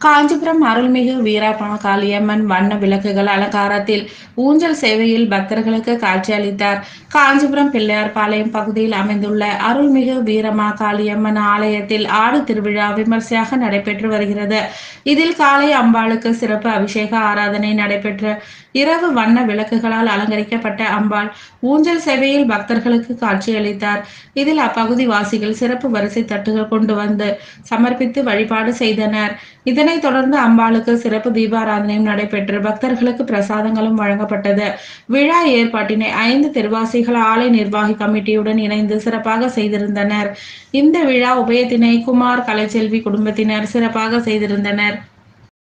காஞ்சிபுரம் அருள்மிகு வீரமாகாளியம்மன் வண்ண விளக்குகள் அலங்காரத்தில் ஊஞ்சல் சேவையில் பக்தர்களுக்கு காட்சியளித்தார் காஞ்சிபுரம் பிள்ளையார்பாளையம் பகுதியில் அமைந்துள்ள அருள்மிகு வீரமாகாளியம்மன் ஆலயத்தில் ஆடு திருவிழா விமர்சையாக நடைபெற்று வருகிறது இதில் காலை அம்பாளுக்கு சிறப்பு அபிஷேக ஆராதனை நடைபெற்று இரவு வண்ண விளக்குகளால் அலங்கரிக்கப்பட்ட அம்பாள் ஊஞ்சல் சேவையில் பக்தர்களுக்கு காட்சியளித்தார் இதில் அப்பகுதி வாசிகள் சிறப்பு வரிசை தட்டுகள் கொண்டு வந்து சமர்ப்பித்து வழிபாடு செய்தனர் இதனைத் தொடர்ந்து அம்பாளுக்கு சிறப்பு தீபாராதனையும் நடைபெற்று பக்தர்களுக்கு பிரசாதங்களும் வழங்கப்பட்டது விழா ஏற்பாட்டினை ஐந்து தெருவாசிகள் ஆலை நிர்வாகி கமிட்டியுடன் இணைந்து சிறப்பாக செய்திருந்தனர் இந்த விழா உபயத்தினை குமார் கலைச்செல்வி குடும்பத்தினர் சிறப்பாக செய்திருந்தனர்